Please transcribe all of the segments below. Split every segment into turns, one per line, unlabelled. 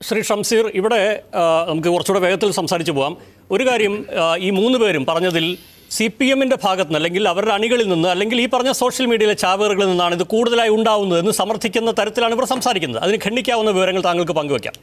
ശ്രീ ഷംസീർ ഇവിടെ ആ, നമുക്ക് കുറച്ചുകൂടെ വേഗത്തിൽ സംസാരിച്ചു പോകാം ഒരു കാര്യം ആ, ഈ മൂന്ന് പേരും പറഞ്ഞതിൽ സി പി എമ്മിൻ്റെ ഭാഗത്ത് നിന്ന് അല്ലെങ്കിൽ അവരുടെ അണികളിൽ നിന്ന് അല്ലെങ്കിൽ ഈ പറഞ്ഞ സോഷ്യൽ മീഡിയയിലെ ചാവേറുകളിൽ നിന്നാണ് ഇത് കൂടുതലായി ഉണ്ടാവുന്നത് എന്ന് സമർത്ഥിക്കുന്ന തരത്തിലാണ് ഇവർ സംസാരിക്കുന്നത് അതിന് ഖണ്ഡിക്കാവുന്ന വിവരങ്ങൾ താങ്കൾക്ക് പങ്കുവയ്ക്കാം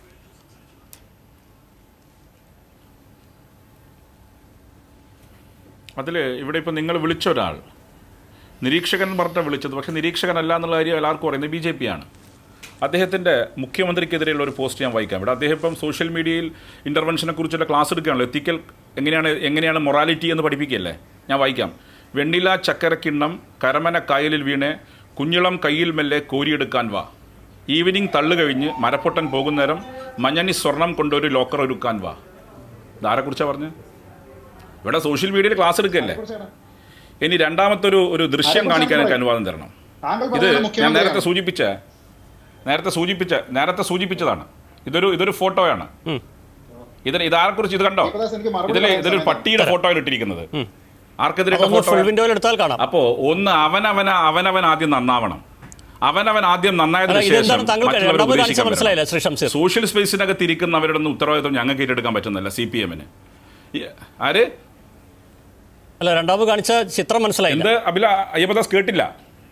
അതിൽ ഇവിടെ ഇപ്പോൾ നിങ്ങൾ വിളിച്ച ഒരാൾ നിരീക്ഷകൻ പറഞ്ഞിട്ട് വിളിച്ചത് പക്ഷേ നിരീക്ഷകനല്ല എന്നുള്ള കാര്യം എല്ലാവർക്കും പറയുന്നത് ബി ജെ പി ആണ് അദ്ദേഹത്തിൻ്റെ മുഖ്യമന്ത്രിക്കെതിരെയുള്ള ഒരു പോസ്റ്റ് ഞാൻ വായിക്കാം ഇവിടെ അദ്ദേഹം ഇപ്പം സോഷ്യൽ മീഡിയയിൽ ഇൻ്റർവെൻഷനെ കുറിച്ചുള്ള ക്ലാസ് എടുക്കുകയാണല്ലോ എത്തിക്കൽ എങ്ങനെയാണ് എങ്ങനെയാണ് മൊറാലിറ്റി എന്ന് പഠിപ്പിക്കുകയല്ലേ ഞാൻ വായിക്കാം വെണ്ണില ചക്കരക്കിണ്ണം കരമന കായലിൽ വീണ് കുഞ്ഞിളം കയ്യിൽ മെല്ലെ കോരിയെടുക്കാൻ വാ ഈവനിങ് തള്ളു കഴിഞ്ഞ് മരപ്പൊട്ടൻ പോകുന്നേരം മഞ്ഞണി സ്വർണം കൊണ്ടൊരു ലോക്കർ ഒരുക്കാൻ വാ ഇതാരെക്കുറിച്ചാണ് പറഞ്ഞത് ഇവിടെ സോഷ്യൽ മീഡിയയിൽ ക്ലാസ് എടുക്കല്ലേ ഇനി രണ്ടാമത്തെ ഒരു ഒരു ദൃശ്യം കാണിക്കാൻ എനിക്ക് അനുവാദം തരണം
താങ്കൾ
ഇത്
പറയുന്നത്
ഞാൻ
മുഖ്യമന്ത്രിയാണ്.
നേരത്തെ സൂചിപ്പിച്ച നേരത്തെ സൂചിപ്പിച്ച നേരത്തെ സൂചിപ്പിച്ചതാണ് ഇതൊരു ഇതൊരു ഫോട്ടോയാണ് ഇതിന് ഇതാരെക്കുറിച്ച് ഇത് കണ്ടോ
ദേവദാസ് എനിക്ക് മറുപടി
ഇതില്
പറയാൻ
ഇതൊരു
സമയം
പട്ടിയുടെ ഫോട്ടോയിൽ ഇട്ടിരിക്കുന്നത് ആർക്കെതിരെ
അതൊന്ന് ഫുൾ
ഫോട്ടോ
വിൻഡോയിൽ എടുത്താൽ കാണാം
അപ്പോ ഒന്ന് അവനവന അവനവൻ ആദ്യം നന്നാവണം അവനവൻ ആദ്യം നന്നായതിനു
അല്ല, ഇതെന്താണ്
ശേഷം
താങ്കൾ
മറ്റുള്ളവരെ
രണ്ടാമത് കാണിച്ച
ഉപദേശിക്കാൻ
മനസ്സിലായില്ല
വരണം.
ശ്രീ ഷംസീർ
സോഷ്യൽ സ്പേസിനകത്ത് ഇരിക്കുന്നവരുടെ ഒന്നും ഉത്തരവാദിത്വം ഞങ്ങൾക്ക് ഏറ്റെടുക്കാൻ പറ്റുന്നില്ല സി പി എമ്മിന് ആര്
അല്ല രണ്ടാമത് കാണിച്ച ചിത്രം മനസ്സിലായില്ല
എന്ത് അഭില അയ്യപ്പദാസ് കേട്ടില്ല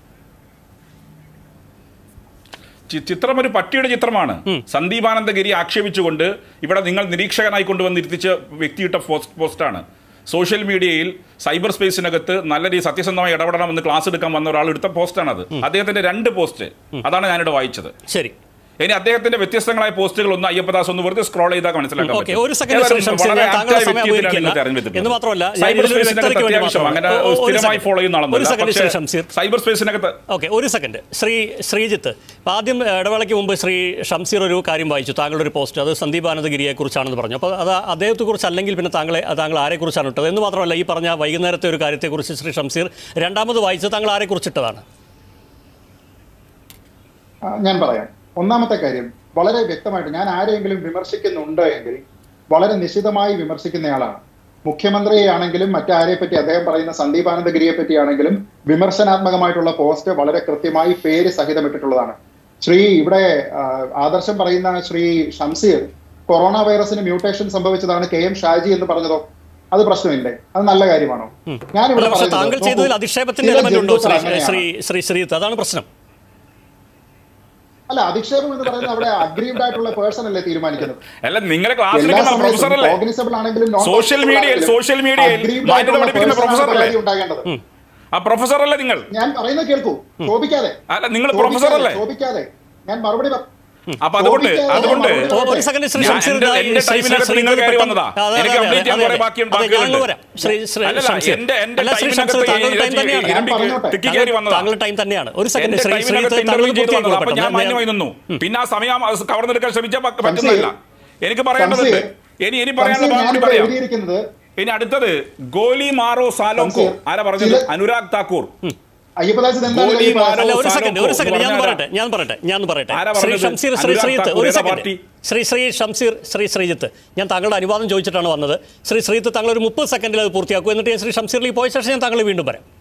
ചി- ചിത്രം ഒരു പട്ടിയുടെ ചിത്രമാണ് സന്ദീപാനന്ദഗിരി ആക്ഷേപിച്ചുകൊണ്ട് ഇവിടെ നിങ്ങൾ നിരീക്ഷകനായി കൊണ്ടുവന്നിരുത്തിച്ച വ്യക്തിയിട്ട പോസ്റ്റ് പോസ്റ്റാണ് സോഷ്യൽ മീഡിയയിൽ സൈബർ സ്പേസിനകത്ത് നല്ല രീതി സത്യസന്ധമായി ഇടപെടണമെന്ന് ക്ലാസ് എടുക്കാൻ വന്ന ഒരാൾ എടുത്ത പോസ്റ്റാണത് അദ്ദേഹത്തിന്റെ രണ്ട് പോസ്റ്റ് അതാണ് ഞാനിവിടെ വായിച്ചത്
ശരി
ഇനി അദ്ദേഹത്തിന്റെ വ്യത്യസ്തങ്ങളായ പോസ്റ്റുകൾ ഒന്ന് അയ്യപ്പദാസ് ഒന്ന് വെറുതെ സ്ക്രോൾ ചെയ്താൽ മനസ്സിലാക്കാൻ
ഓക്കെ
പറ്റും.
ഒരു സെക്കൻഡ്
ഏതായാലും
ശ്രീ ഷംസീർ
വളരെ
ഞാൻ താങ്കളുടെ
ആപ്റ്റായ
സമയം
വ്യക്തിയെയാണ്
ഉപയോഗിക്കില്ല
നിങ്ങൾ തെരഞ്ഞെടുത്തിട്ടുള്ളത്.
എന്ന് മാത്രമല്ല ഞാൻ
സൈബർ
ഇതിലൊരു
സ്പേസിനകത്ത്
വ്യക്തതയ്ക്ക് വേണ്ടി
അത്യാവശ്യം
മാത്രമാണ്.
അങ്ങനെ
ഓ, ഒരു
സ്ഥിരമായി
സെക്കൻഡ്.
ഫോളോ ചെയ്യുന്ന
ഒരു
ആളൊന്നുമല്ല
സെക്കൻഡ് ശ്രീ
പക്ഷേ
ഷംസീർ
സൈബർ സ്പേസിനകത്ത്
ഓക്കെ ഒരു സെക്കൻഡ് ശ്രീ ശ്രീജിത്ത് അപ്പോൾ ആദ്യം ഇടവേളയ്ക്ക് മുമ്പ് ശ്രീ ഷംസീർ ഒരു കാര്യം വായിച്ചു താങ്കളുടെ ഒരു പോസ്റ്റ് അത് സന്ദീപ് ആനന്ദഗിരിയെ കുറിച്ചാണെന്ന് പറഞ്ഞു അപ്പോൾ അത് അദ്ദേഹത്തെ കുറിച്ച് അല്ലെങ്കിൽ പിന്നെ താങ്കളെ താങ്കൾ ആരെക്കുറിച്ചാണ് ഇട്ടത് എന്ന് മാത്രമല്ല ഈ പറഞ്ഞ വൈകുന്നേരത്തെ ഒരു കാര്യത്തെക്കുറിച്ച് ശ്രീ ഷംസീർ രണ്ടാമത് വായിച്ചത് താങ്കൾ ആരെക്കുറിച്ചിട്ടതാണ്
ആ, ഞാൻ പറയാം ഒന്നാമത്തെ കാര്യം വളരെ വ്യക്തമായിട്ട് ഞാൻ ആരെയെങ്കിലും വിമർശിക്കുന്നുണ്ട് എങ്കിൽ വളരെ നിശിതമായി വിമർശിക്കുന്നയാളാണ് മുഖ്യമന്ത്രിയെ ആണെങ്കിലും മറ്റാരെ പറ്റി അദ്ദേഹം പറയുന്ന സന്ദീപ് ആനന്ദഗിരിയെ പറ്റിയാണെങ്കിലും വിമർശനാത്മകമായിട്ടുള്ള പോസ്റ്റ് വളരെ കൃത്യമായി പേര് സഹിതമിട്ടിട്ടുള്ളതാണ് ശ്രീ ഇവിടെ ആ, ആദർശം പറയുന്ന ശ്രീ ഷംസീർ കൊറോണ വൈറസിന് മ്യൂട്ടേഷൻ സംഭവിച്ചതാണ് കെ എം ഷാജി എന്ന് പറഞ്ഞതോ അത് പ്രശ്നമില്ലേ അത് നല്ല കാര്യമാണോ ഞാനിവിടെ
അല്ല, പക്ഷേ
പറയുന്നത്,
താങ്കൾ
നോക്കൂ,
ചെയ്തതിൽ അധിക്ഷേപത്തിന്റെ
ചില
എലമെന്റ് ഉണ്ടോ ശ്രീ
ജന്തുക്കൾ അങ്ങനെയാണ്.
ശ്രീ ശ്രീ ശ്രീജിത്ത് അതാണ് പ്രശ്നം
അല്ല അധിക്ഷേപം എന്ന് പറയുന്നത് അവിടെ അഗ്രീവ്ഡ് ആയിട്ടുള്ള പേഴ്സൺ അല്ലേ തീരുമാനിക്കുന്നത്
അല്ല നിങ്ങളെ ക്ലാസ്
എല്ലാ
എടുക്കുന്ന പ്രൊഫസർ
സമയത്തും
അല്ലേ
cognizable ആണെങ്കിലും non
സോഷ്യൽ
cognizable
മീഡിയയിൽ
ആണെങ്കിലും
സോഷ്യൽ മീഡിയയിൽ
aggrieved
മാന്യത
ആയിട്ടുള്ള
പഠിപ്പിക്കുന്ന
person ആണ്
പ്രൊഫസർ അല്ലേ
പരാതി ഉണ്ടാകേണ്ടത്
ആ പ്രൊഫസർ അല്ലേ നിങ്ങൾ
ഞാൻ പറയുന്നത് കേൾക്കൂ ശോഭിക്കാതെ
അല്ല നിങ്ങൾ പ്രൊഫസർ അല്ലേ
ശോഭിക്കാതെ ഞാൻ മറുപടി പ-
അപ്പൊ അതുകൊണ്ട്
ശോഭിക്കാതെ
അതുകൊണ്ട്
മറുപടി
ഓ, ഒരു സെക്കൻഡ് ശ്രീ
ഞാൻ
ഷംസീർ
എന്റെ-
ഇതാ,
എന്റെ
ശ്രീ-
ടൈമിനകത്ത്
ശ്രീ-
നിങ്ങൾ
ശ്രീ
കയറി
പെട്ടെന്ന്
വന്നതാ.
അതെ,
എനിക്ക്
അതെ,
complete ചെയ്യാൻ
അതെ,
കുറേ
അതെ.
ബാക്കി-
അതെ, ഞാൻ
ബാക്കിയുണ്ട്.
അങ്ങ് വരാം. ശ്രീ ശ്രീ
അല്ലല്ല,
ഷംസീർ.
എന്റെ എന്റെ
അല്ല, ശ്രീ ഷംസീർ,
ടൈമിനകത്ത്
താങ്കളുടെ ടൈം
ഈ
തന്നെയാണ്
ഇരമ്പി
പറഞ്ഞോട്ടെ.
തിക്കി കയറി വന്നതാ
താങ്കളുടെ ടൈം തന്നെയാണ് ഒരു സെക്കൻഡ്
എന്റെ
ശ്രീ
ടൈമിനകത്ത്
ശ്രീജിത്ത്
ഇന്റർവ്യൂ
താങ്കൾ
ചെയ്തു വന്നതാ. അപ്പൊ
പൂർത്തിയാക്കൂ
ഞാൻ മാന്യമായി
പെട്ടെന്ന്.
നിന്നു പിന്നെ ആ സമയം അത് കവർന്നെടുക്കാൻ ശ്രമിച്ചാൽ പ- പറ്റുന്നില്ല എനിക്ക് പറയാനുള്ളത്
ശംസീർ,
ഇനി ഇനി പറയാനുള്ള
ശംസീർ,
മറുപടി
ഞാനിവിടെ
പറയാം
എഴുതിയിരിക്കുന്നത്
ഇനി അടുത്തത് ഗോലി മാറോ സാലോങ്കോ
ശംസീർ,
ആരാ പറഞ്ഞത്
ചില-
അനുരാഗ് താക്കൂർ
അയ്യപ്പദാസ് ഇത് എന്താണ്
ഗോലി
ഈ പറയുന്നത്?
മാരോ
അല്ല ഒരു
സാലോങ്കോ
സെക്കൻഡ് ഒരു സെക്കൻഡ് ഞാൻ
എന്ന്
പറയട്ടെ
പറഞ്ഞാൽ
ഞാൻ പറയട്ടെ ഞാൻ പറയട്ടെ
ആരാ
ശ്രീ
പറഞ്ഞത്?
ഷംസീർ ശ്രീ
അനുരാഗ്
ശ്രീജിത്ത്
താക്കൂർ
ഒരു
ഏതാ
സെക്കൻഡ്
പാർട്ടി?
ശ്രീ ശ്രീ ഷംസീർ ശ്രീ ശ്രീജിത്ത് ഞാൻ താങ്കളുടെ അനുവാദം ചോദിച്ചിട്ടാണ് വന്നത് ശ്രീ ശ്രീജിത്ത് താങ്കൾ ഒരു മുപ്പത് സെക്കൻഡിൽ അത് പൂർത്തിയാക്കൂ എന്നിട്ട് ഞാൻ ശ്രീ ഷംസീറിലേക്ക് പോയ ശേഷം ഞാൻ താങ്കളെ വീണ്ടും പറയാം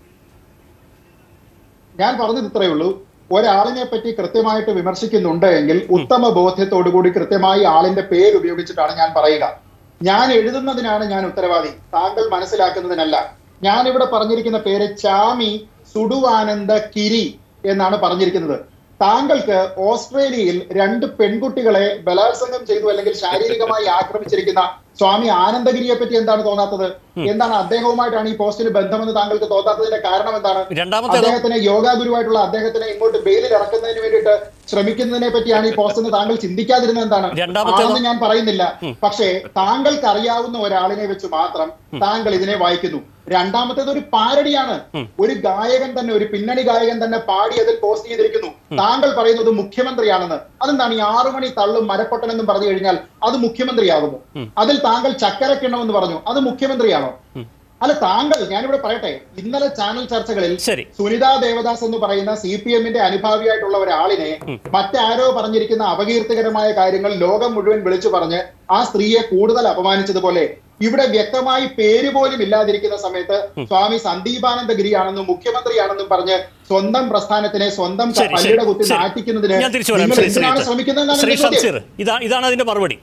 ഞാൻ പറഞ്ഞത് ഇത്രയേ ഉള്ളൂ ഒരാളിനെ പറ്റി കൃത്യമായിട്ട് വിമർശിക്കുന്നുണ്ട് എങ്കിൽ ഉത്തമ ബോധ്യത്തോടുകൂടി കൃത്യമായി ആളിന്റെ പേര് ഉപയോഗിച്ചിട്ടാണ് ഞാൻ പറയുക ഞാൻ എഴുതുന്നതിനാണ് ഞാൻ ഉത്തരവാദി താങ്കൾ മനസ്സിലാക്കുന്നതിനല്ല ഞാൻ ഇവിടെ പറഞ്ഞിരിക്കുന്ന പേര് ചാമി സുഡുവാനന്ദ കിരി എന്നാണ് പറഞ്ഞിരിക്കുന്നത് താങ്കൾക്ക് ഓസ്ട്രേലിയയിൽ രണ്ട് പെൺകുട്ടികളെ ബലാത്സംഗം ചെയ്തു അല്ലെങ്കിൽ ശാരീരികമായി ആക്രമിച്ചിരിക്കുന്ന സ്വാമി ആനന്ദഗിരിയെ പറ്റി എന്താണ് തോന്നാത്തത് എന്താണ് അദ്ദേഹവുമായിട്ടാണ് ഈ പോസ്റ്റിന് ബന്ധമെന്ന് താങ്കൾക്ക് തോന്നാത്തതിന്റെ കാരണം എന്താണ്
രണ്ടാമത്തേതോ?
അദ്ദേഹത്തിനെ യോഗാ ഗുരുവായിട്ടുള്ള അദ്ദേഹത്തിനെ ഇങ്ങോട്ട് ബെയിലിൽ ഇറക്കുന്നതിന് വേണ്ടിയിട്ട് ശ്രമിക്കുന്നതിനെ പറ്റിയാണ് ഈ പോസ്റ്റ് എന്ന് താങ്കൾ ചിന്തിക്കാതിരുന്നത് എന്താണ്
രണ്ടാമത്തേതോ?
ആണെന്ന് ഞാൻ പറയുന്നില്ല പക്ഷേ താങ്കൾക്ക് അറിയാവുന്ന ഒരാളിനെ വെച്ച് മാത്രം താങ്കൾ ഇതിനെ വായിക്കുന്നു രണ്ടാമത്തേത് ഒരു പാരഡിയാണ് ഒരു ഗായകൻ തന്നെ ഒരു പിന്നണി ഗായകൻ തന്നെ പാടി അതിൽ പോസ്റ്റ് ചെയ്തിരിക്കുന്നു താങ്കൾ പറയുന്നത് മുഖ്യമന്ത്രിയാണെന്ന് അതെന്താണ് ഈ ആറു മണി തള്ളും മരപ്പൊട്ടൻ എന്നും പറഞ്ഞു കഴിഞ്ഞാൽ അത് മുഖ്യമന്ത്രിയാകുമോ അതിൽ താങ്കൾ ചക്കരക്കിണ്ണമെന്ന് പറഞ്ഞു അത് മുഖ്യമന്ത്രിയാണോ അല്ല താങ്കൾ ഞാനിവിടെ പറയട്ടെ ഇന്നലെ ചാനൽ ചർച്ചകളിൽ
ശരി.
സുനിത ദേവദാസ് എന്ന് പറയുന്ന സി പി എമ്മിന്റെ അനുഭാവിയായിട്ടുള്ള ഒരാളിനെ മറ്റാരോ പറഞ്ഞിരിക്കുന്ന അപകീർത്തികരമായ കാര്യങ്ങൾ ലോകം മുഴുവൻ വിളിച്ചു പറഞ്ഞ് ആ സ്ത്രീയെ കൂടുതൽ അപമാനിച്ചതുപോലെ ഇവിടെ വ്യക്തമായി പേര് പോലും ഇല്ലാതിരിക്കുന്ന സമയത്ത് സ്വാമി സന്ദീപാനന്ദഗിരിയാണെന്നും മുഖ്യമന്ത്രിയാണെന്നും പറഞ്ഞ് സ്വന്തം പ്രസ്ഥാനത്തിനെ സ്വന്തം
ശരി, ശരി,
പള്ളിയുടെ കുത്തി
ശരി.
നാട്ടിക്കുന്നതിന്
ഞാൻ തിരിച്ചു വരാം
നിങ്ങൾ
ശ്രീ
എന്തിനാണ്
ശ്രീജിത്ത്.
ശ്രമിക്കുന്നതെന്നാണ്
ശ്രീ
എന്റെ ചോദ്യം.
ഷംസീർ ഇതാ ഇതാണ് അതിന്റെ മറുപടി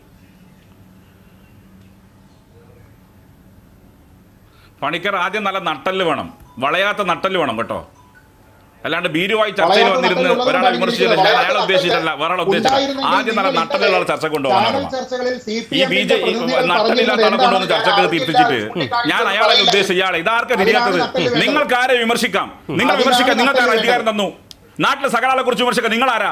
പണിക്കർ ആദ്യം നല്ല നട്ടല് വേണം വളയാത്ത നട്ടല് വേണം കേട്ടോ അല്ലാണ്ട് ഭീരുവായി ചർച്ചയിൽ
വളയാത്ത
വന്നിരുന്ന്
നട്ടലുള്ളത്
ഒരാളെ വിമർശിച്ചില്ല ഞാൻ
വളയാത്ത
അയാളെ ഉദ്ദേശിച്ചിട്ടല്ല വേറെ ആളെ ഉദ്ദേശിച്ചില്ല
ഉണ്ടായിരുന്നെങ്കിൽ
ആദ്യം നല്ല
നിങ്ങൾ
നട്ടലുള്ള
ഇന്നലെ
ചർച്ച കൊണ്ടുപോകാനാണ്
ചാനൽ ചർച്ചകളിൽ സി പി
ഈ ബി ജെ നട്ടലില്ലാത്ത ആളെ കൊണ്ടുവന്ന് ചർച്ചക്ക് തീർത്തിച്ചിട്ട് ഞാൻ അയാളെ ഉദ്ദേശിച്ച ഇയാളെ ഇതാർക്കാ തിരിയാത്തത് നിങ്ങൾക്ക് ആരെ വിമർശിക്കാം നിങ്ങൾ വിമർശിക്കാം നിങ്ങൾക്ക് ആരാ അധികാരം തന്നു നാട്ടിലെ സകലാളെ കുറിച്ച് വിമർശിക്കാം നിങ്ങൾ ആരാ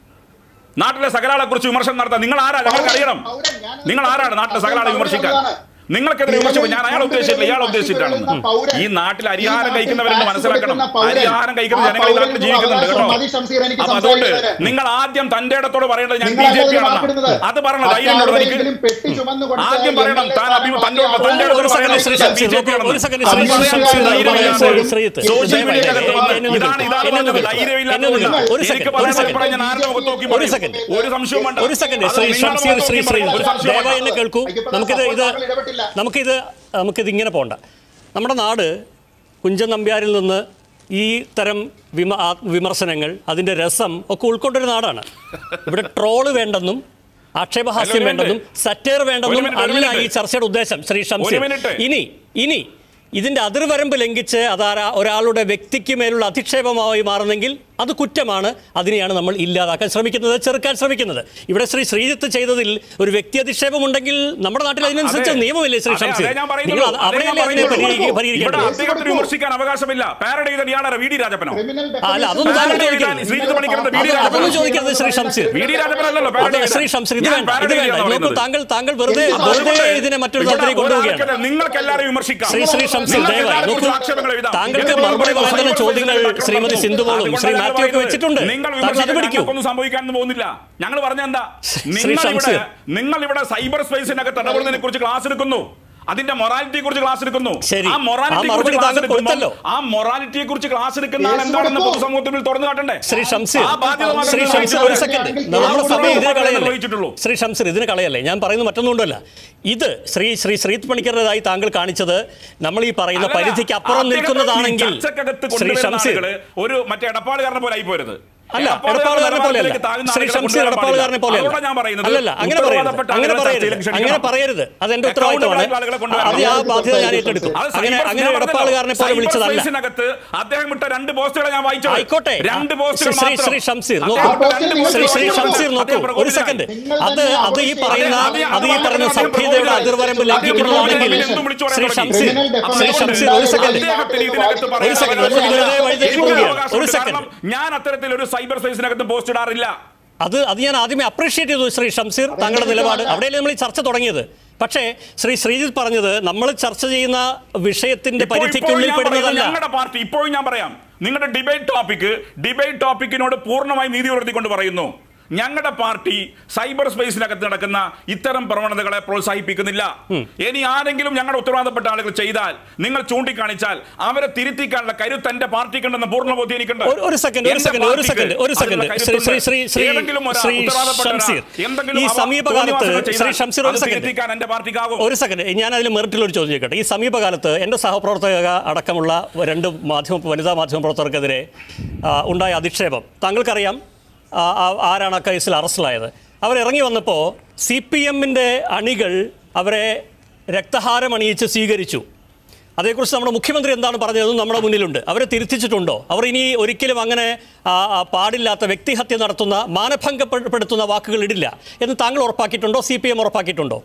നാട്ടിലെ സകലാളെ കുറിച്ച് വിമർശനം നടത്താൻ നിങ്ങൾ ആരാ ഞങ്ങൾക്ക് അറിയണം നിങ്ങൾ ആരാണ് നാട്ടിലെ സകലാളെ വിമർശിക്കാൻ നിങ്ങൾക്കെതിരെ വിമർശിക്കും ഞാൻ അയാളെ ഉദ്ദേശിച്ചില്ല ഇയാളെ ഉദ്ദേശിച്ചിട്ടാണ് ഈ നാട്ടിൽ അരിഹാരം കഴിക്കുന്നവരെന്ന് മനസ്സിലാക്കണം അരിഹാരം കഴിക്കുന്ന ജനങ്ങൾ ഈ നാട്ടിൽ ജീവിക്കുന്നുണ്ട് കേട്ടോ അപ്പൊ അതുകൊണ്ട് നിങ്ങൾ ആദ്യം തന്റെ ഇടത്തോട് പറയേണ്ടത് ഞാൻ ബി ജെ പി ആണെന്ന് അത് പറയണം ധൈര്യം ഉണ്ടോ എനിക്ക് ആദ്യം പറയണം താൻ അഭിമ തന്റെ തന്റെ
ഒരു
ഇടത്തോട്
സെക്കൻഡ് ശ്രീ
പറയണം ബി
ഷംസീർ
ജെ പി
നോക്കൂ, ഒരു സെക്കൻഡ് ശ്രീ
ആണെന്ന്
ഷംസീർ
ധൈര്യമില്ലാത്തത്
ശ്രീജിത്ത്
സോഷ്യൽ
ദയവായി
മീഡിയക്കകത്ത് വന്ന്
എന്നെ ഒന്ന്
ഇതാണ് ഇതാണ്
എന്നെ ഒന്ന്
പറഞ്ഞത്
എന്നെ
ധൈര്യമില്ലാത്തത്
ഒന്ന് ഒരു
എനിക്ക്
സെക്കൻഡ് ഒരു
പറയാൻ
സെക്കൻഡ്
പറഞ്ഞ ആരുടെ മുഖത്ത് നോക്കി
ഒരു
പറയും.
സെക്കൻഡ്
ഒരു സംശയവും വേണ്ട
ഒരു സെക്കൻഡ്
അത്
ശ്രീ
നിങ്ങളുടെ
ഷംസീർ
മുഖത്ത്
ശ്രീ
നോക്കി പറയും. ഒരു
ശ്രീജിത്ത്
സംശയവും
ദയവായി
വേണ്ട.
എന്നെ കേൾക്കൂ നമുക്കിത് ഇത് നമുക്കിത് നമുക്കിത് ഇങ്ങനെ പോണ്ട നമ്മുടെ നാട് കുഞ്ചൻ നമ്പ്യാരിൽ നിന്ന് ഈ തരം വിമ ആ- വിമർശനങ്ങൾ അതിൻ്റെ രസം ഒക്കെ ഉൾക്കൊണ്ടൊരു നാടാണ് ഇവിടെ ട്രോള് വേണ്ടെന്നും ആക്ഷേപഹാസ്യം
അല്ല, ഒരു
വേണ്ടെന്നും സറ്റേർ വേണ്ടെന്നും
ഒരു മിനിറ്റ്, ഒരു
അല്ല ഈ
മിനിറ്റ്.
ചർച്ചയുടെ ഉദ്ദേശം ശ്രീ ഷംസീർ
മിനിറ്റ്.
ഇനി ഇനി ഇതിന്റെ അതിർവരമ്പ് ലംഘിച്ച് അതാരാ ഒരാളുടെ വ്യക്തിക്ക് മേലുള്ള അധിക്ഷേപമായി മാറുന്നെങ്കിൽ അത് കുറ്റമാണ് അതിനെയാണ് നമ്മൾ ഇല്ലാതാക്കാൻ ശ്രമിക്കുന്നത് ചെറുക്കാൻ ശ്രമിക്കുന്നത് ഇവിടെ ശ്രീ ശ്രീജിത്ത് ചെയ്തതിൽ ഒരു വ്യക്തി അധിക്ഷേപം ഉണ്ടെങ്കിൽ നമ്മുടെ നാട്ടിൽ അതിനനുസരിച്ച്
അതെ.
നിയമമില്ലേ ശ്രീ
അതെ,
ഷംസീർ
അതെ ഞാൻ
നിങ്ങൾ
പറയുന്നുള്ളൂ.
അത്
അതെ ഞാൻ
അവിടെയല്ലേ അതിനെ
പറയുന്നുള്ളൂ.
പരിഹരിക്ക-
ഇവിടെ
പരിഹരിക്കേണ്ടത്
അദ്ദേഹത്തിന് വിമർശിക്കാൻ അവകാശമില്ല പാരഡി ചെയ്ത ഇയാളാണ് വി ഡി രാജപ്പനോ
അല്ല അതൊന്നും താങ്കൾ
പാരഡി
ചോദിക്കരുത്
ചെയ്താൽ ശ്രീജിത്ത് പണിക്കരുടെ വി ഡി
അത് അതൊന്നും
രാജപ്പനോ
ചോദിക്കരുത് ശ്രീ ഷംസീർ
വി ഡി രാജപ്പനല്ലല്ലോ
അതെ
പാരഡി
ശ്രീ ഷംസീർ ഇത്
ഞാൻ
വേണ്ട ഇത്
പാരഡി
വേണ്ട
ചെയ്യാന്നാ
നോക്കൂ
പറയുന്നത്.
താങ്കൾ താങ്കൾ വെറുതെ
അതുകൊണ്ട്
വെറുതെ ഇതിനെ മറ്റൊരു
ഇവിടെ
തലത്തിലേക്ക് കൊണ്ടുപോവുകയാണ്
ഒരാൾക്കല്ല, നിങ്ങൾക്ക് എല്ലാവരെയും വിമർശിക്കാം
ശ്രീ ശ്രീ ഷംസീർ
നിങ്ങൾക്ക്
ദയവായി
എല്ലാവരെയും
നോക്കൂ
കുറിച്ച് ആക്ഷേപങ്ങൾ എഴുതാം.
താങ്കൾക്ക്
എന്തെങ്കിലും
മറുപടി
ഒരു
പറയുന്ന
സൈബർ
ചോദ്യങ്ങൾ
സ്പേസിൽ
ശ്രീമതി
നടക്കുന്നു.
സിന്ധുമോളും ശ്രീ
അതുകൊണ്ടാണ്
മാത്യു ഒക്കെ
പറയുന്നത്.
വെച്ചിട്ടുണ്ട്
നിങ്ങൾ
താങ്കൾ അത്
വിമർശിക്കാൻ
പിടിക്കൂ
ഞങ്ങൾക്കൊന്നും സംഭവിക്കാനൊന്നും പോകുന്നില്ല ഞങ്ങൾ പറഞ്ഞ എന്താ
ശ്രീ
നിങ്ങൾ ഇവിടെ
ഷംസീർ.
നിങ്ങൾ ഇവിടെ സൈബർ സ്പേസിനകത്ത് ഇടപെടുന്നതിനെ കുറിച്ച് ക്ലാസ് എടുക്കുന്നു അതിന്റെ മൊറാലിറ്റിയെ കുറിച്ച് ക്ലാസ് എടുക്കുന്നു
ശരി.
ആ മൊറാലിറ്റിയെ
ആ
കുറിച്ച്
മറുപടി
ക്ലാസ്
താങ്കൾ കൊടുത്തല്ലോ.
എടുക്കുമ്പോൾ ആ മൊറാലിറ്റിയെ കുറിച്ച് ക്ലാസ് എടുക്കുന്ന ആൾ
കേസ്
എന്താണെന്ന്
കൊടുക്കൂ.
പൊതുസമൂഹത്തിൽ തുറന്നു കാട്ടണ്ടേ
ശ്രീ ഷംസീർ
ആ ബാധ്യത മാത്രമേ
ശ്രീ
നിങ്ങൾ
ഷംസീർ ഒരു
വഹിച്ചിട്ടുള്ളൂ.
സെക്കൻഡ്
ആണെങ്കിൽ
നമ്മുടെ സമയം ഇതിന്
മാത്രമേ
കളയല്ലേ
വഹിച്ചിട്ടുള്ളൂ.
ശ്രീ ഷംസീർ ഇതിന് കളയല്ലേ ഞാൻ പറയുന്നത് മറ്റൊന്നുകൊണ്ടല്ല ഇത് ശ്രീ ശ്രീ ശ്രീത് പണിക്കരുടേതായി താങ്കൾ കാണിച്ചത് നമ്മൾ ഈ പറയുന്ന
അല്ലല്ല,
പരിധിക്ക് അപ്പുറം
അദ്ദേഹത്തെ
നിൽക്കുന്നതാണെങ്കിൽ
ഈ ചർച്ചക്കകത്ത്
ശ്രീ
കൊണ്ടുവരുന്ന
ഷംസീർ
ആളുകള് ഒരു മറ്റേ എടപ്പാളുകാരനെ പോലെ ആയി പോരുത്
അല്ല എടപ്പാളുകാരനെ പോലെയല്ല ശ്രീ ഷംസീർ എടപ്പാളുകാരനെ പോലെയല്ല
ഞാൻ പറയുന്നത്
അല്ലല്ല അങ്ങനെ പറയരുത്
ഉത്തരവാദപ്പെട്ട
അങ്ങനെ
ആളുകളെ
പറയരുത്
ചർച്ചയിലേക്ക്
അങ്ങനെ
ക്ഷണിക്കണം.
പറയരുത് അതെന്റെ
Accountable
ഉത്തരവാദിത്തമാണ്
ആയിട്ടുള്ള ആളുകളെ കൊണ്ടുവരണം.
അത് ആ ബാധ്യത ഞാൻ ഏറ്റെടുക്കും
അത്
അങ്ങനെ
സൈബർ
അങ്ങനെ
ഞാൻ
എടപ്പാളുകാരനെ പോലെ
സൈബർ
വിളിച്ചതല്ല
സ്പേസിനകത്ത് അദ്ദേഹം ഇട്ട രണ്ട് പോസ്റ്റുകളെ ഞാൻ വായിച്ചു
ആയിക്കോട്ടെ.
രണ്ട്
ആ,
പോസ്റ്റുകൾ
ശ്രീ-
മാത്രം.
ശ്രീ ഷംസീർ,
അദ്ദേഹം
നോക്കൂ.
ഇട്ട രണ്ട്
ശ്രീ ശ്രീ
പോസ്റ്റുകൾ
ഷംസീർ നോക്കൂ
അദ്ദേഹം
ഒരു
പ്രകോപിതനായി.
സെക്കൻഡ്
നിങ്ങൾ
അത്
തന്നെ
അത് ഈ
അവിടെ
പറയുന്ന
അതെ,
അത് ഈ
അതെ,
പറയുന്ന
അതെ,
സഭ്യതയുടെ
അതെ,
അതിർവരമ്പ്
അതെ,
ലംഘിക്കുന്നതാണെങ്കിൽ
അതെ, എന്തും വിളിച്ചു പറയാൻ
ശ്രീ
തുടങ്ങി.
ഷംസീർ
Criminal
ശ്രീ
defamation
ഷംസീർ ഒരു സെക്കൻഡ്
അദ്ദേഹത്തിന് ഇതിനകത്ത് പറയാൻ
ഒരു സെക്കൻഡ്,
അവകാശം
നമ്മൾ വെറുതെ വഴിതെറ്റി
എനിക്ക്
പോവുകയാണ്.
അവകാശമുണ്ട്.
ഒരു സെക്കൻഡ്.
കാരണം ഞാൻ അത്തരത്തിൽ ഒരു സൈബർ സ്പേസിനകത്ത് പോസ്റ്റ് ഇടാറില്ല
അത് അത് ഞാൻ ആദ്യമേ അപ്രീഷിയേറ്റ് ചെയ്തു ശ്രീ ഷംസീർ താങ്കളുടെ നിലപാട് അവിടെയല്ലേ നമ്മൾ ഈ ചർച്ച തുടങ്ങിയത് പക്ഷേ ശ്രീ ശ്രീജിത്ത് പറഞ്ഞത് നമ്മൾ ചർച്ച ചെയ്യുന്ന വിഷയത്തിന്റെ
ഇപ്പോൾ-
പരിധിക്കുള്ളിൽ
ഇപ്പോൾ ഞാൻ പറയുന്നത്
പെടുന്നതല്ല
ഞങ്ങളുടെ പാർട്ടി ഇപ്പോഴും ഞാൻ പറയാം നിങ്ങളുടെ ഡിബേറ്റ് ടോപ്പിക് ഡിബേറ്റ് ടോപ്പിക്കിനോട് പൂർണ്ണമായി നീതി ഉയർത്തിക്കൊണ്ട് പറയുന്നു ഞങ്ങളുടെ പാർട്ടി സൈബർ സ്പേസിനകത്ത് നടക്കുന്ന ഇത്തരം പ്രവണതകളെ പ്രോത്സാഹിപ്പിക്കുന്നില്ല ഇനി ആരെങ്കിലും ഞങ്ങളുടെ ഉത്തരവാദപ്പെട്ട ആളുകൾ ചെയ്താൽ നിങ്ങൾ ചൂണ്ടിക്കാണിച്ചാൽ അവരെ തിരുത്തിക്കാനുള്ള കരുത്ത് എന്റെ പാർട്ടിക്കുണ്ടെന്ന് പൂർണ്ണ ബോധ്യം എനിക്കുണ്ട്
ഒരു- ഒരു സെക്കൻഡ് ഒരു
എന്റെ
സെക്കൻഡ് ഒരു
പാർട്ടിക്ക്
സെക്കൻഡ് ഒരു
അതിനുള്ള
സെക്കൻഡ് ശ്രീ ശ്രീ ശ്രീ ശ്രീ
ഏതെങ്കിലും ഒരാൾ
ശ്രീ
ഉത്തരവാദപ്പെട്ട ഒരാൾ
ഷംസീർ
എന്തെങ്കിലും
ഈ
അവ-
സമീപകാലത്ത്
തോന്നിവാസങ്ങൾ
ശ്രീ
ചെയ്താൽ
ഷംസീർ ഒരു
അത്
സെക്കൻഡ്
തിരുത്തിക്കാൻ എന്റെ പാർട്ടിക്കാകും
ഒരു സെക്കൻഡ് ഞാൻ അതിൽ മെറിറ്റിൽ ഒരു ചോദ്യം ചോദിക്കട്ടെ ഈ സമീപകാലത്ത് എൻ്റെ സഹപ്രവർത്തക അടക്കമുള്ള രണ്ട് മാധ്യമ വനിതാ മാധ്യമ പ്രവർത്തകർക്കെതിരെ ആ, ഉണ്ടായ അധിക്ഷേപം താങ്കൾക്കറിയാം ആ, ആ, ആരാണ് ആ കേസിൽ അറസ്റ്റിലായത് അവരിറങ്ങി വന്നപ്പോൾ സി പി എമ്മിൻ്റെ അണികൾ അവരെ രക്തഹാരം അണിയിച്ച് സ്വീകരിച്ചു അതേക്കുറിച്ച് നമ്മുടെ മുഖ്യമന്ത്രി എന്താണ് പറഞ്ഞതെന്നും നമ്മുടെ മുന്നിലുണ്ട് അവരെ തിരുത്തിച്ചിട്ടുണ്ടോ അവർ ഇനി ഒരിക്കലും അങ്ങനെ ആ, ആ, പാടില്ലാത്ത വ്യക്തിഹത്യ നടത്തുന്ന മാനഭംഗപ്പെടുത്തുന്ന വാക്കുകൾ ഇടില്ല എന്ന് താങ്കൾ ഉറപ്പാക്കിയിട്ടുണ്ടോ സി പി എം ഉറപ്പാക്കിയിട്ടുണ്ടോ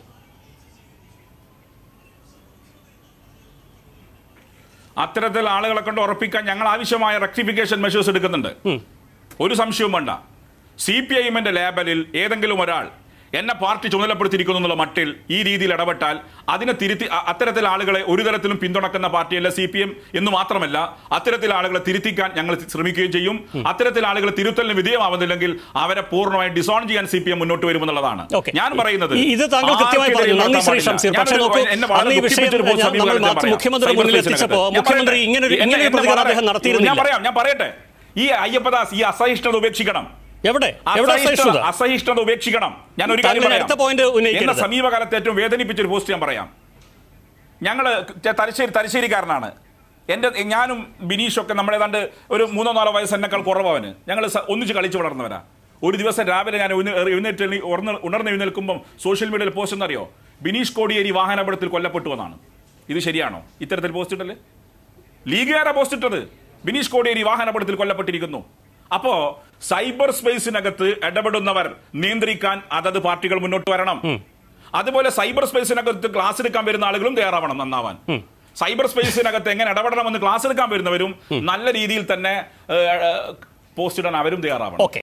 അത്തരത്തിൽ ആളുകളെ കൊണ്ട് ഉറപ്പിക്കാൻ ഞങ്ങൾ ആവശ്യമായ റെക്ടിഫിക്കേഷൻ മെഷേഴ്സ് എടുക്കുന്നുണ്ട് ഒരു സംശയവും വേണ്ട സി പി ഐ എമ്മിന്റെ ലേബലിൽ ഏതെങ്കിലും ഒരാൾ എന്നെ പാർട്ടി ചുമതലപ്പെടുത്തിയിരിക്കുന്നു എന്നുള്ള മട്ടിൽ ഈ രീതിയിൽ ഇടപെട്ടാൽ അതിനെ തിരുത്തി അ- അത്തരത്തിൽ ആളുകളെ ഒരു തരത്തിലും പിന്തുണക്കുന്ന പാർട്ടിയല്ല സി പി എം എന്ന് മാത്രമല്ല അത്തരത്തിൽ ആളുകളെ തിരുത്തിക്കാൻ ഞങ്ങൾ ശ്രമിക്കുകയും ചെയ്യും അത്തരത്തിൽ ആളുകൾ തിരുത്തലിന് വിധേയമാവുന്നില്ലെങ്കിൽ അവരെ പൂർണ്ണമായി ഡിസോൺ ചെയ്യാൻ സി പി എം മുന്നോട്ട് വരുമെന്നുള്ളതാണ്
ഓക്കെ.
ഞാൻ പറയുന്നത്
ഈ- ഇത് താങ്കൾ കൃത്യമായി പറഞ്ഞു
ആർക്കെതിരെയും
നന്ദി ശ്രീ
നടത്താൻ
ഷംസീർ
പാടില്ല.
പക്ഷേ
ഞാനൊരു-
നോക്കൂ
എന്നെ വളരെ
അന്ന് ഈ വിഷയം
ദുഃഖിപ്പിച്ച ഒരു
ഞാൻ-
സമീപനം
നമ്മൾ
ഞാൻ
മാധ്യമ-
പറയാം.
മുഖ്യമന്ത്രി
സൈബർ
മുന്നിൽ
സ്പേസിനകത്ത്.
എത്തിച്ചപ്പോൾ
ഞാൻ
മുഖ്യമന്ത്രി
പറയട്ടെ.
ഇങ്ങനെ ഒരു
എന്നെ-
ഇങ്ങനെ ഒരു
എന്നെ
പ്രതികരണം
വളരെ-
അദ്ദേഹം
ഞാൻ
നടത്തിയിരുന്നില്ല
പറയാം ഞാൻ പറയട്ടെ ഈ അയ്യപ്പദാസ് ഈ അസഹിഷ്ണുത ഉപേക്ഷിക്കണം
എവിടെ എവിടെ
അസഹിഷ്ണുത
സഹിഷ്ണുത
അസഹിഷ്ണുത ഉപേക്ഷിക്കണം ഞാൻ ഒരു
താങ്കൾ
കാര്യം പറയാം
അടുത്ത point ഉന്നയിക്കരുത്.
എന്നെ സമീപകാലത്ത് ഏറ്റവും വേദനിപ്പിച്ച ഒരു പോസ്റ്റ് ഞാൻ പറയാം ഞങ്ങൾ തലശ്ശേരി തലശ്ശേരിക്കാരനാണ് എൻ്റെ ഞാനും ബിനീഷൊക്കെ നമ്മുടെ ഏതാണ്ട് ഒരു മൂന്നോ നാലോ വയസ്സ് എന്നെക്കാൾ കുറവവന് ഞങ്ങൾ ഒന്നിച്ച് കളിച്ച് വളർന്നവരാ ഒരു ദിവസം രാവിലെ ഞാൻ എഴുന്ന- എഴുന്നേറ്റ് എണീ- ഉണർന്ന് ഉണർന്ന് എഴുന്നേൽക്കുമ്പം സോഷ്യൽ മീഡിയയിൽ പോസ്റ്റ് എന്നറിയോ ബിനീഷ് കോടിയേരി വാഹനാപകടത്തിൽ കൊല്ലപ്പെട്ടു എന്നാണ് ഇത് ശരിയാണോ ഇത്തരത്തിൽ പോസ്റ്റ് ഇട്ടല്ലേ ലീഗുകാരാ പോസ്റ്റ് ഇട്ടത് ബിനീഷ് കോടിയേരി വാഹനാപകടത്തിൽ കൊല്ലപ്പെട്ടിരിക്കുന്നു അപ്പോ സൈബർ സ്പേസിനകത്ത് ഇടപെടുന്നവർ നിയന്ത്രിക്കാൻ അതത് പാർട്ടികൾ മുന്നോട്ട് വരണം അതുപോലെ സൈബർ സ്പേസിനകത്ത് ക്ലാസ് എടുക്കാൻ വരുന്ന ആളുകളും തയ്യാറാവണം നന്നാവാൻ സൈബർ സ്പേസിനകത്ത് എങ്ങനെ ഇടപെടണമെന്ന് ക്ലാസ് എടുക്കാൻ വരുന്നവരും നല്ല രീതിയിൽ തന്നെ പോസ്റ്റ് ഇടാൻ അവരും തയ്യാറാവണം
ഓക്കെ